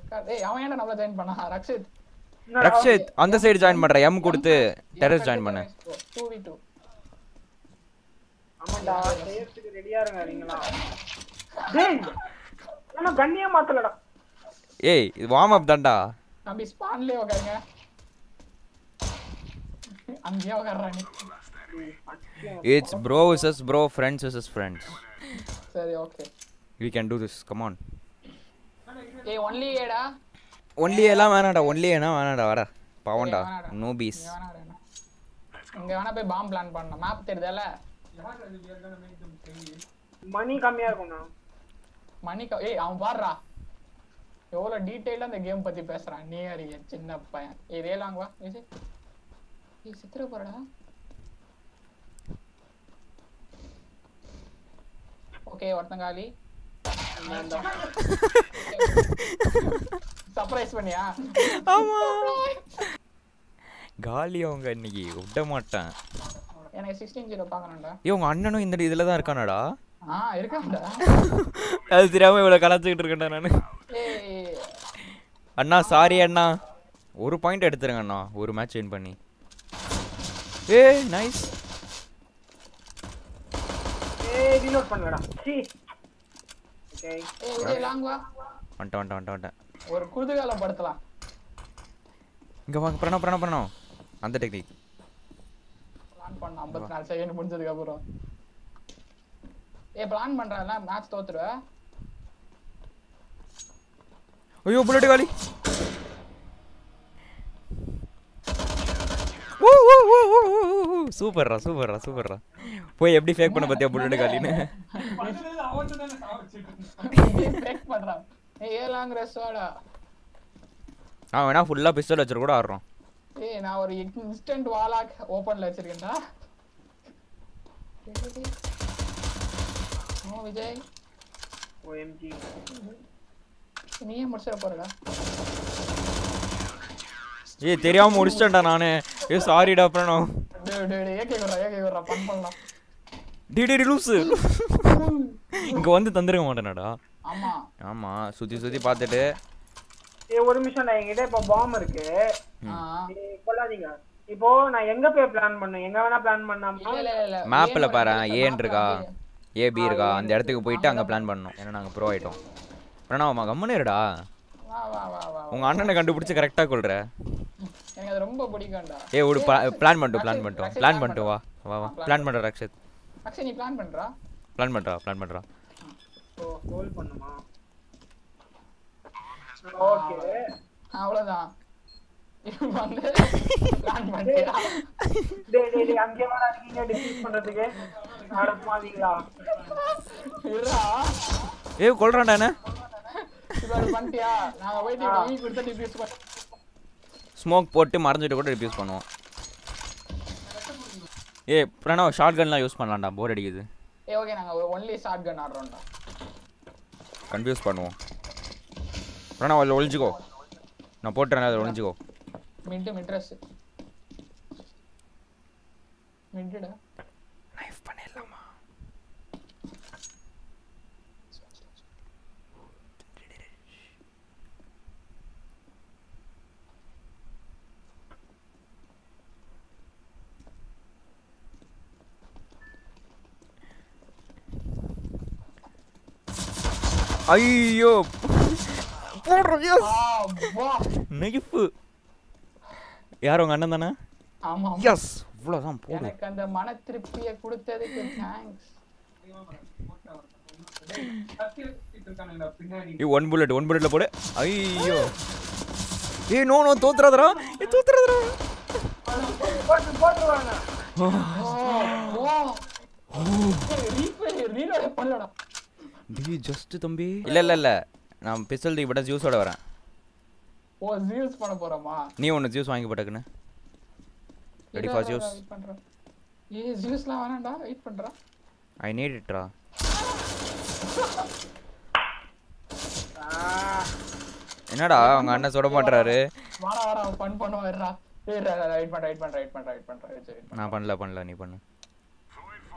ஏய் அவன் ஏன்டா நம்மள ஜாயின் பண்ணா ரக்ஷித் ரக்ஷித் அந்த சைடு ஜாயின் பண்ற எம் கொடுத்து டெரஸ் ஜாயின் பண்ணு 2v2 ஆமாடா செய்யறதுக்கு ரெடியா இருங்க நீங்களா டேய் என்ன கண்ணியே மாத்தலடா ஏய் இது வார்ம் அப் தான்டா தம்பி ஸ்பான்லயே உட்காருங்க அங்கேயே உட்கார்றா நீ it's bro wishes bro friends wishes friends சரி okay we can do this come on ஏய் ஒன்லி ஏடா ஒன்லி எல்லாம் வேணாடா ஒன்லி ஏனா வேணாடா வாடா பவன்டா நோ பீஸ் இங்க வேணா வேணா. இங்க வேணா போய் பாம் பிளான் பண்ணணும் மேப் தெரியுதால மணி கம்மியா இருக்கும்ண்ணா மணி க- ஏய் அவன் பாடுறா எவ்வளவு டீடைலா அந்த கேம் பத்தி பேசுறான் நீ அறிய சின்ன பையன் ஏய் ரேலாங் வா விஜய் ஏய் சித்திர போறடா ஓகே ஒருத்தங்காலி சர்ப்ரைஸ் பண்ணியா காலி அவங்க இன்னைக்கு விட மாட்டேன் எனக்கு சிக்ஸ்டீன் ஜீரோ பார்க்கணும்டா ஏய் உங்க அண்ணனும் இந்த இதுல தான் இருக்கானடா ஆ இருக்கான்டா அது தெரியாம இவ்வளவு கலாச்சிக்கிட்டு இருக்கேன்டா நானு ஏய் அண்ணா சாரி அண்ணா ஒரு பாயிண்ட் எடுத்துருங்க அண்ணா ஒரு மேட்ச் வின் பண்ணி ஏய் நைஸ் ஏய் ரீலோட் பண்ணலடா சீ ஓகே ஏய் விஜய் லாங் வா வந்துட்டேன் வந்துட்டேன் வந்துட்டேன் வந்துட்டேன் ஒரு குதூகலம் படுத்தலாம் இங்க வாங்க பிரணவ் பிரணவ் பிரணவ் அந்த டெக்னிக் பிளான் பண்ண 54 நாலு செகண்ட் முடிஞ்சதுக்கு அப்புறம் ஏய் பிளான் பண்றல மேட்ச் தோத்துருவ ஐயோ புல்லட் காலி சூப்பர்ரா சூப்பர்ரா சூப்பர்ரா போய் எப்படி ஃபேக் பண்ண பார்த்தியா புல்லட் காலின்னு பிரேக் பண்றான் ஏய் ஏ லாங் ரெஸ்வாடா நான் வேணா ஃபுல்லா பிஸ்டல் வச்சுட்டு கூட ஆடுறோம் ஏய் நான் ஒரு இன்ஸ்டன்ட் வாலாக் ஓபன்ல வச்சிருக்கேன்டா ஓ விஜய் ஓஎம்ஜி நீயே முடிச்சிட போறடா ஏய் தெரியாம முடிச்சிட்டேன்டா நானு ஏ சாரிடா பிரணவ் டேய் டேய் டேய் ஏகே விடுறா ஏகே விடுறா பன் பண்ணலாம் டி டி லூசு இங்க வந்து தந்துருக்க மாட்டேனடா ஆமா ஆமா சுத்தி சுத்தி பார்த்துட்டு ஏய் ஒரு நிமிஷம் என்கிட்ட இப்போ பாம் இருக்கு ஆ நீ கொள்ளாதீங்க இப்போ நான் எங்க போய் பிளான் பண்ணேன் எங்க வேணா பிளான் பண்ணாம இல்ல இல்ல இல்ல மேப்ல ஏன் பாரு வந்து ஏன் map ல இருக்கா வந்து- ஏ பி இருக்கா அந்த இடத்துக்கு போயிட்டு அங்க பிளான் பண்ணோம் ஏன்னா நாங்க ப்ரோ ஆயிட்டோம் பிரணவமா கம்முன்னு இருடா வா வா வா வா உங்க அண்ணனை கண்டுபிடிச்சு கரெக்டா கொள்ற எனக்கு அது ரொம்ப பிடிக்கும்டா ஏ ஒரு பிளான் பண்ணிட்டோம் பிளான் பண்ணிட்டோம் பிளான் பண்ணிட்டு வா வா வா பிளான் பண்ற ரக்ஷித் அக்ஷய் நீ பிளான் பண்றா பிளான் பண்றா பிளான் பண்றா ஓ ஹோல் பண்ணுமா ஓகே அவ்வளவுதான் இப்ப வந்து பிளான் பண்ணியா டேய் டேய் டேய் அங்கே வேணா இருக்கீங்க டிஃபீட் பண்றதுக்கு அட பாவீங்களா இருடா ஏ கொல்றான்டா என்ன இப்ப அது பண்ணிட்டியா நாங்க போயிட்டு இப்ப ஈ கொடுத்து டிபிஎஸ் பண்ண ஸ்மோக் போட்டு மறைஞ்சிட்டு கூட ரிப்யூஸ் பண்ணுவோம் ஏ பிரணவ் ஷார்ட் கன்லாம் யூஸ் பண்ணலாம்டா போர் அடிக்குது ஏ ஓகே நாங்க ஒரு ஒன்லி ஷார்ட் கன் ஆடுறோம்டா கன்ஃபியூஸ் பண்ணுவோம் பிரணவ் அதில் ஒழிஞ்சிக்கோ நான் போட்டுறேன் அதில் ஒழிஞ்சிக்கோ மிட் மிட்ரஸ் மிட்டுடா நைஃப் பண்ணிடலாமா ஐயோ போடுறோம் எஸ் ஆ வா நெகிப்பு யார் உங்க அண்ணன் தானே ஆமா எஸ் இவ்வளோதான் போதும் எனக்கு அந்த மன திருப்தியை கொடுத்ததுக்கு தேங்க்ஸ் ஏய் ஒன் புல்லட் ஒன் புல்லட்ல போடு ஐயோ ஏய் நோ நோ தோத்துறாதடா ஏ தோத்துறாதடா போட்டு போட்டுருவாங்க ரீலோட பண்ணலடா டி ஜஸ்ட் தம்பி இல்ல இல்ல இல்ல நான் பிஸ்டல் தூக்கி போட்டா ஜூஸோட வரேன் ஓ ஜீல்ஸ் பண்ண போறோமா நீ ஒன்று ஜூஸ் வாங்கி போட்டக்குன்னு ரெடி ஃபார் ஜூஸ் வெயிட் பண்றேன் ஏய் ஜூஸ்லாம் வேணாம்டா வெயிட் பண்றேன் ஐ நீட் இட்ரா என்னடா அவங்க அண்ணன் சுட மாட்டுறாரு வாடா வாடா ஃபன் பண்ணுவா இருடா ஏய் வெயிட் பண்றேன் வெயிட் பண்றேன் வெயிட் பண்றேன் வெயிட் பண்றேன் wait, wait. நான் பண்ணல பண்ணல நீ பண்ணு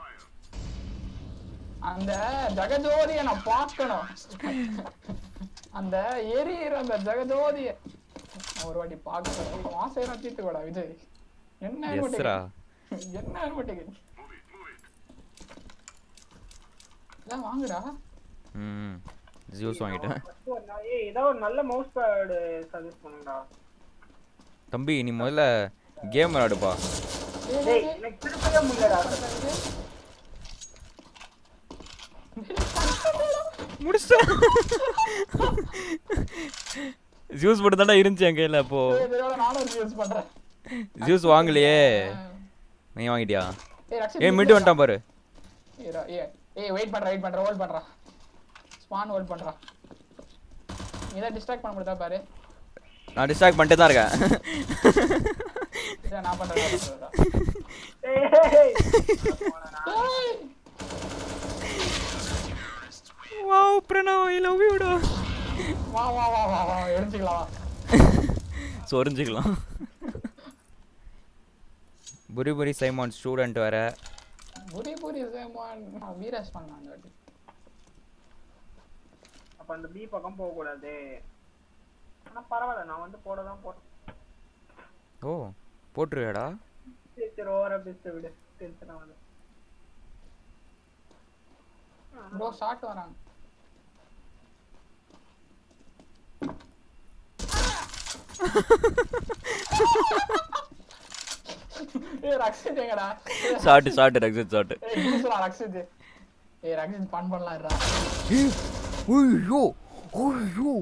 அந்த ஜெகஜோதியை நான் பார்க்கணும் அந்த எரியிற அந்த ஜெகஜோதிய நான் ஒரு வாட்டி பார்க்க ஆசையெல்லாம் தீர்த்து கூட விஜய் என்ன எஸ்ரா என்ன அனுமட்டிக்கு இதான் வாங்குடா ம் ஜூஸ் வாங்கிட்டேன் ஒரு நா- ஏய் ஏதாவது ஒரு நல்ல மவுஸ் பேட் சஜஸ்ட் பண்ணுங்கடா தம்பி நீ முதல்ல கேம் விளையாடுப்பா டேய் எனக்கு திருப்பவே முடியலடா முடிச்சிட்டேன் ஜூஸ் மட்டும் தானே இருந்துச்சு என் கையில் அப்போ ஏய், இதோட நானும் யூஸ் பண்றேன் ஜூஸ் வாங்கலையே நீ வாங்கிட்டியா ஏய் ரக்ஷித் ஏய் மிட்டு வந்துட்டான் பாரு ஏய் ர- ஏய் ஏய் வெயிட் பண்றா வெயிட் பண்றா ஹோல்ட் பண்றா ஸ்பான் ஹோல்ட் பண்றா நீ தான் டிஸ்ட்ராக்ட் பண்ண முடியுதா பாரு நான் டிஸ்ட்ராக்ட் பண்ணிட்டு தான் இருக்கேன் இதை நான் பண்றேன் ஏய் ஏய், ஏய் வாவ் பிரணவ் ஐ லவ் யூடா வா வா வா வா வா எடுத்துக்கலாம் வா சொரிஞ்சுக்கலாம் புரி புரி சைமான் ஸ்டூடெண்ட் வேற புரி புரி சேமான் வீரஸ் பண்ணான் அந்த வாட்டி அப்ப அந்த பி பக்கம் போக கூடாது ஆனா பரவாயில்ல நான் வந்து போட தான் போறேன் ஓ போட்டுருவியாடா சரி சரி ஓவரா பேச விடு டென்ஷன் ஆகுது ப்ரோ ஷாட் வராங்க ஏய் ரக்ஷித் எங்கடா ஷார்ட் ஷார்ட் ரக்ஷித் ஷார்ட் ஏய் ஜூஸ்ரா ரக்ஷித் ஏய் ரக்ஷித் பன் பண்ணலாம்டா ஐயோ ஐயோ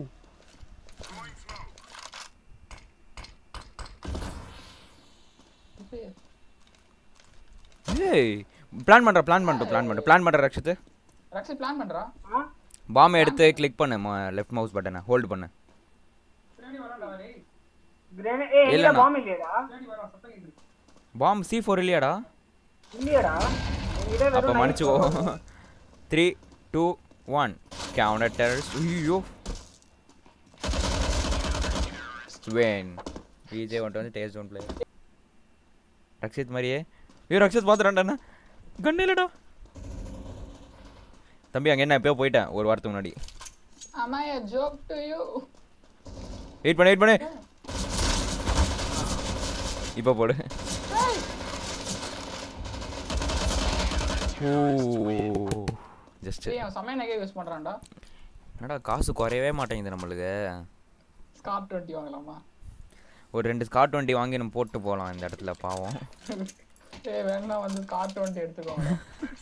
ஏய் பிளான் பண்ற பிளான் பண்ணிட்டு பிளான் பண்ணிட்டு பிளான் பண்ற ரக்ஷித் ரக்ஷித் பிளான் பண்றா ஆ பாம் எடுத்து கிளிக் பண்ணு லெஃப்ட் மவுஸ் பட்டனை ஹோல்ட் பண்ணு கிரேனேட் ஏய் இல்ல இல்லண்ணா. பாம் இல்லையாடா பாம் சி ஃபோர் இல்லையாடா இல்லையாடா என்கிட்ட அப்போ வெறும் மன்னிச்சுக்கோ three two one counter terrorist ஐயோ ஸ்வேன் விஜய் வந்துட்டு வந்து டேஸ்ட் ஒன் பிளே ரக்ஷித் மாதிரியே ஐயோ ரக்ஷித் பார்த்துட்டான்டா கண்ணு இல்லடா தம்பி அங்கே என்ன எப்பயோ போயிட்டேன் ஒரு வாரத்துக்கு முன்னாடி am i a joke to you wait பண்ணு வெயிட் பண்ணு இப்போ போடு ஓ ஜஸ்ட் ஏய் அவன் செமையா நகை யூஸ் பண்றான்டா என்னடா காசு குறையவே மாட்டேங்குது நம்மளுக்கு ஸ்கார் 20 வாங்கலாமா ஒரு ரெண்டு ஸ்காட் வண்டி வாங்கி நம்ம போட்டு போகலாம் இந்த இடத்துல பாவம் ஏய் வேணா வந்து ஸ்கார் 20 எடுத்துக்கோங்க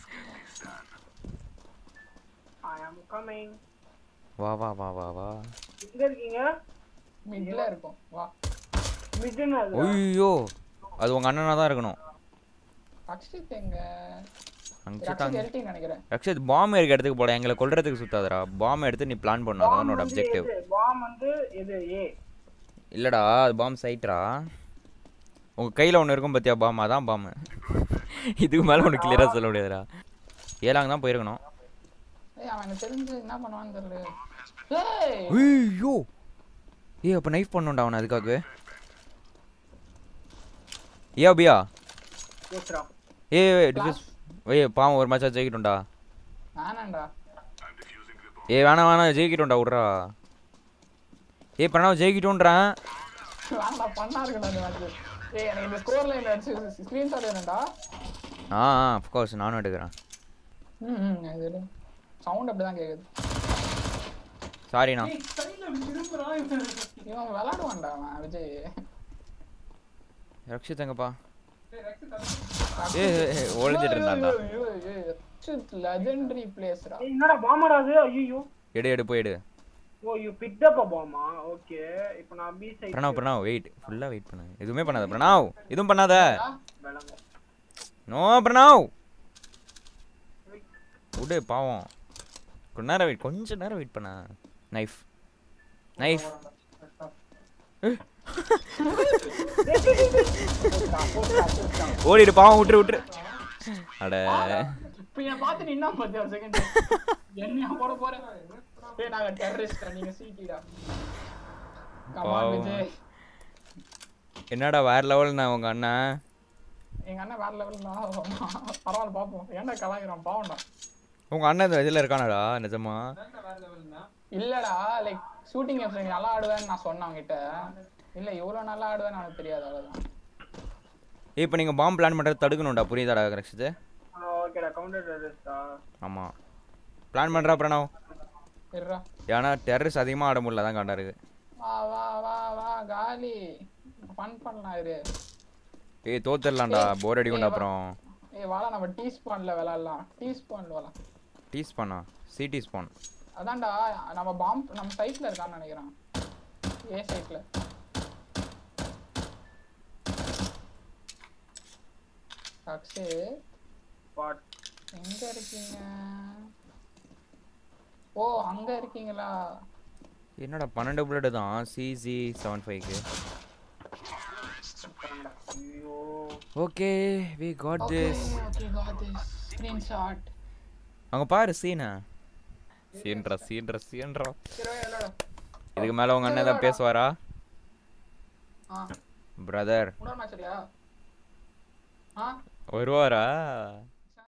ஐ அம் கமிங் வா வா வா வா வா எங்க இருக்கீங்க மிட்ல இருக்கும் வா மிட்டன் அது ஐயோ அது உங்க அண்ணனா தான் இருக்கணும் ரக்ஷித் எங்க ரக்ஷித் ரக்ஷித் அங்க எல்டி நினைக்கிறேன் ரக்ஷித் பாம் இருக்க இடத்துக்கு போட எங்களை கொல்றதுக்கு சுத்தாதடா பாம் எடுத்து நீ பிளான் பண்ணு அதான் உன்னோட அப்ஜெக்டிவ் பாம் வந்து எது ஏ இல்லடா அது பாம் சைட்ரா உங்க கையில ஒன்று இருக்கும் பார்த்தியா பாம் அதான் பாம் இதுக்கு மேல உனக்கு கிளியரா சொல்ல முடியாதுடா ஏழாங்க தான் போயிருக்கணும் ஏய் அவன் எனக்கு தெரிஞ்சு என்ன பண்ணுவான்னு தெரியல ஏய் ஐயோ ஏய் அப்போ நைஃப் பண்ணுண்டா அவனை அதுக்காகவே ஏ அபியா யோஸ்ரா ஏ டிஃபியூஸ் ஏய் பாவம் ஒரு மேட்சா ஜெயிக்கிட்டோம்டா வேணாம்டா ஏய் வேணாம் வேணாம் ஜெயிக்கிட்டோம்டா விட்றா ஏய் பிரணவ் ஜெயிக்கிட்டோன்றான் வேணாம் பண்ணா இருக்கணும் அந்த மேட்ச் ஏய் எனக்கு இந்த ஸ்கோர் லைன் அடிச்சு ஸ்கிரீன்ஷாட் வேணும்டா ஆ ஆ அஃப்கோர்ஸ் நானும் எடுக்கிறேன் ம் ம் இது சவுண்ட் அப்படிதான் கேக்குது சாரிண்ணா இவன் விளையாடுவான்டா அவன் விஜய் ரக்ஷித் எங்கப்பா ஏ ஒளிஞ்சிட்டு இருந்தான்டா லெஜெண்டரி பிளேஸ்ரா ஏய் என்னடா பாமடா அது ஐயோ எடு எடு போய் எடு oh you picked up a பாமா ஓகே இப்போ நான் B side Pranav Pranav wait ஃபுல்லாக வெயிட் பண்ணு எதுவுமே பண்ணாத பிரணவ் எதுவும் பண்ணாத விளங்க நோ பிரணவ் விடு பாவம் கொஞ்ச நேரம் வெயிட் கொஞ்ச நேரம் வெயிட் பண்ண நைஃப் நைஃப் ஓடிடு பாவம் விட்டுரு விட்டுரு அட இப்ப என்ன பார்த்து நீ என்ன பார்த்து ஒரு செகண்ட் என்னையா போட போறேன் ஏய் நாங்க டெரரிஸ்ட் நீங்க சீட்டிடா கமான் பாவம். விஜய் என்னடா வேற லெவல் நான் உங்க அண்ணன் எங்க அண்ணன் வேற லெவல் தான் பரவாயில்ல பாப்போம் ஏன்டா கலாய்க்கிறான் பாவம்டா உங்க அண்ணன் இந்த இதுல இருக்கானடா நிஜமா இல்லடா லைக் ஷூட்டிங் கேம்ஸ் நீ நல்லா ஆடுவேன்னு நான் சொன்னேன் அவன்கிட்ட இல்ல இவ்வளவு நல்லா ஆடுவேன்னு எனக்கு தெரியாது அவ்வளவுதான் ஏய், இப்ப நீங்க பாம்பு பிளான் பண்றது தடுக்கணும்டா புரியுதாடா ரக்ஷித் ஓகேடா கவுண்டர் டெரரிஸ்டா ஆமா பிளான் பண்றா பிரணவ் இருடா ஏன்னா டெரரிஸ்ட் அதிகமா ஆட முடியல தான் காண்டா இருக்கு வா வா வா வா காலி ஃபன் பண்ணலாம் இரு ஏய் தோத்துடலாம்டா போர் அடிக்கும்டா அப்புறம் ஏய் வாடா நம்ம டீ ஸ்பான்ல விளையாடலாம் டீ ஸ்பான்ல விளையாடலாம் டீ ஸ்பானா சிடி ஸ்பான் அதான்டா நம்ம பாம் நம்ம சைட்ல இருக்கான்னு நினைக்கிறேன் ஏ சைட்ல அக்ஷே பாட் எங்க இருக்கீங்க ஓ அங்க இருக்கீங்களா என்னடா பன்னெண்டு புல்லட் தான் சிசி செவன் ஃபைவ்க்கு ஐயோ okay we got okay this okay got this screenshot அங்க பாரு சீனா சீன்றா சீன்றா சீன்றா சரி விளையாடு இதுக்கு மேல உங்க அண்ணன் ஏதாவது பேசுவாரா ஆ பிரதர் இன்னொரு மேட்ச் இல்லையா ஆ வருவாரா